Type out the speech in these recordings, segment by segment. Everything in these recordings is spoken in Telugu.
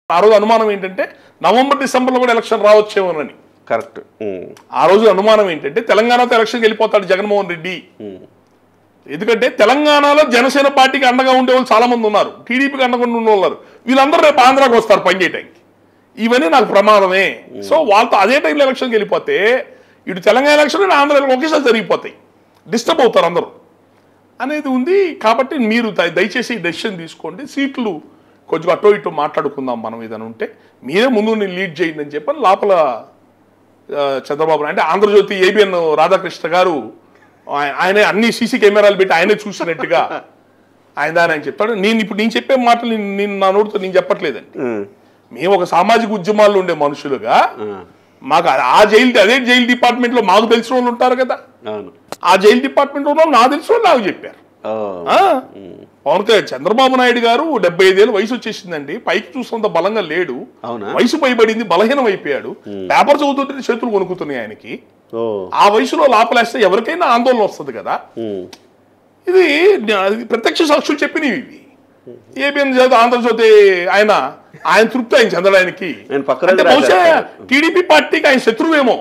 ఆ రోజు అనుమానం ఏంటంటే నవంబర్ డిసెంబర్లో కూడా ఎలక్షన్ రావచ్చేమోనని కరెక్ట్ ఆ రోజు అనుమానం ఏంటంటే తెలంగాణతో ఎలక్షన్కి వెళ్ళిపోతాడు జగన్మోహన్ రెడ్డి ఎందుకంటే తెలంగాణలో జనసేన పార్టీకి అండగా ఉండే వాళ్ళు చాలా మంది ఉన్నారు టీడీపీకి అండగా ఉండే వాళ్ళు ఉన్నారు వీళ్ళందరూ రేపు ఆంధ్రాకి వస్తారు పనిచేయటానికి ఇవన్నీ నాకు ప్రమాదమే సో వాళ్ళతో అదే టైంలో ఎలక్షన్కి వెళ్ళిపోతే ఇటు తెలంగాణ ఎలక్షన్ ఇటు ఆంధ్ర ఎలక్షన్ ఒకేసారి జరిగిపోతాయి డిస్టర్బ్ అవుతారు అందరూ అనేది ఉంది కాబట్టి మీరు దయ- దయచేసి డెసిషన్ తీసుకోండి సీట్లు కొంచెం అటో ఇటో మాట్లాడుకుందాం మనం ఏదైనా ఉంటే మీరే ముందు నేను లీడ్ చేయండి అని చెప్పని లోపల ఆ, చంద్రబాబు నాయుడు అంటే ఆంధ్రజ్యోతి ఏబిఎన్ రాధాకృష్ణ గారు ఆయ- ఆయనే అన్ని సీసీ కెమెరాలు పెట్టి ఆయనే చూసినట్టుగా ఆయన దాని ఆయన చెప్తాడు నేను ఇప్పుడు నేను చెప్పే మాటలు నేను- నేను నా నోటితో నేను చెప్పట్లేదండి మేము ఒక సామాజిక ఉద్యమాల్లో ఉండే మనుషులుగా మాకు ఆ- ఆ జైలు అదే జైలు డిపార్ట్మెంట్లో మాకు తెలిసిన వాళ్ళు ఉంటారు కదా అవును ఆ జైలు డిపార్ట్మెంట్లో ఉన్న వాళ్ళు నాకు తెలిసిన వాళ్ళు నాకు చెప్పారు ఓ. ఆ? పవన్ కళ్యాణ్ చంద్రబాబు నాయుడు గారు డెబ్బై ఐదేళ్ళు వయసు వచ్చేసిందండి పైకి చూసినంత బలంగా లేడు అవునా? వయసు పైబడింది బలహీనం అయిపోయాడు పేపర్ చదువుతుంటే చేతులు కొనుక్కుతున్నాయి ఆయనకి ఓ ఆ వయసులో లాపలేస్తే ఎవరికైనా ఆందోళన వస్తుంది కదా ఉమ్. ఇది అది ప్రత్యక్ష సాక్షులు చెప్పినవి ఇవి ఏబిఎన్ చేత ఆంధ్రజ్యోతి ఆయన ఆయన తృప్తి ఆయన చెందడానికి ఆయన పక్కన అంటే బహుశా టీడీపీ పార్టీకి ఆయన శత్రువేమో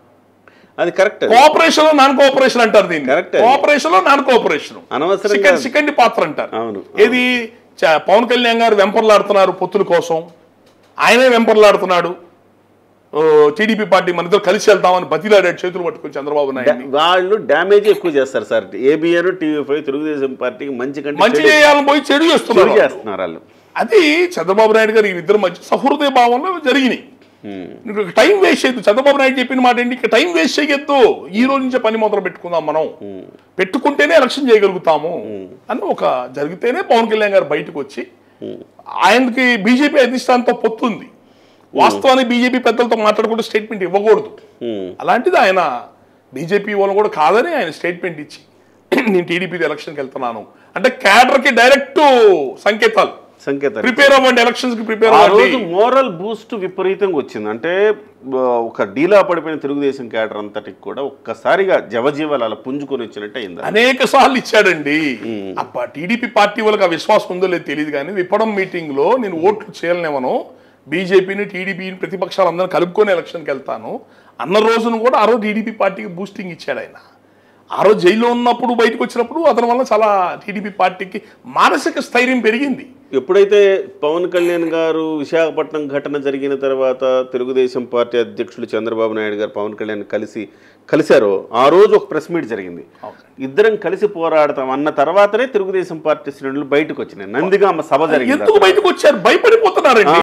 అది కరెక్ట్ కోఆపరేషన్ నాన్ కోఆపరేషన్ అంటారు దీన్ని Correct. కోఆపరేషన్ నాన్ కోఆపరేషన్ అనవసరంగా సెకండ్ సెకండ్ పాత్ర అంటారు అవును. ఏది చ- పవన్ కళ్యాణ్ గారు వెంపర్లాడుతున్నారు పొత్తుల కోసం ఆయనే వెంపర్లాడుతున్నాడు ఓ, టీడీపీ పార్టీ మన ఇద్దరు కలిసి వెళ్తామని బతిలాడాడు చేతులు పట్టుకుని చంద్రబాబు నాయుడు వాళ్ళు డ్యామేజ్ ఎక్కువ చేస్తారు sir ABN TV five Telugudesam పార్టీకి మంచి కంటే మంచి చెడు- చేయాలని పోయి చెడు చెడు చేస్తున్నారు చేస్తున్నారు వాళ్ళు అది చంద్రబాబు నాయుడు గారు వీళ్ళిద్దరు మధ్య సహృదయ భావంలో జరిగినాయి ఉమ్. నీకు టైం వేస్ట్ చేయొద్దు చంద్రబాబు నాయుడు చెప్పిన మాట ఏంటి ఇక టైం వేస్ట్ చేయొద్దు ఈ రోజు నుంచే పని మొదలు పెట్టుకుందాం మనం పెట్టుకుంటేనే ఎలక్షన్ చేయగలుగుతాము అని ఒక జరిగితేనే పవన్ కళ్యాణ్ గారు బయటకు వచ్చి ఆయనకి బీజేపీ అధిష్టానంతో పొత్తుంది వాస్తవానికి బీజేపీ పెద్దలతో మాట్లాడుకుంటే స్టేట్మెంట్ ఇవ్వకూడదు ఉమ్. అలాంటిది ఆయన బీజేపీ వాళ్ళు కూడా కాదని ఆయన స్టేట్మెంట్ ఇచ్చి నేను టీడీపీ ఎలక్షన్కి వెళ్తున్నాను అంటే క్యాడర్కి డైరెక్ట్ సంకేతాలు సంకేతాలు ప్రిపేర్ అవ్వండి ఎలక్షన్స్ కి ప్రిపేర్ ఆ అవ్వండి రోజు మోరల్ బూస్ట్ విపరీతంగా వచ్చింది అంటే ఆ, ఒక డీలా పడిపోయిన తెలుగుదేశం క్యాడర్ అంతటికి కూడా ఒక్కసారిగా జవజీవాలు అలా పుంజుకొని వచ్చినట్టు అయింది అనేక సార్లు ఇచ్చాడండి అప్ప టీడీపీ పార్టీ వాళ్ళకి ఆ విశ్వాసం ఉందో లేదో తెలియదు కానీ విప్పడం మీటింగ్ లో నేను ఓట్లు చేయలేమను బీజేపీని టీడీపీని ప్రతిపక్షాలందరినీ కలుపుకొని ఎలక్షన్కి వెళ్తాను అన్న రోజును కూడా ఆ రోజు టీడీపీ పార్టీకి బూస్టింగ్ ఇచ్చాడు ఆయన ఆ రోజు జైల్లో ఉన్నప్పుడు బయటకు వచ్చినప్పుడు అతని వల్ల చాలా టీడీపీ పార్టీకి మానసిక స్థైర్యం పెరిగింది ఎప్పుడైతే పవన్ కళ్యాణ్ గారు విశాఖపట్నం ఘటన జరిగిన తర్వాత తెలుగుదేశం పార్టీ అధ్యక్షులు చంద్రబాబు నాయుడు గారు పవన్ కళ్యాణ్ కలిసి కలిశారో ఆ రోజు ఒక ప్రెస్ మీట్ జరిగింది ఇద్దరం కలిసి పోరాడతాం అన్న తర్వాతనే తెలుగుదేశం పార్టీ శ్రేణులు బయటకు వచ్చినాయి నందిగామ సభ జరిగింది ఎందుకు బయటకు వచ్చారు భయపడిపోతున్నారండి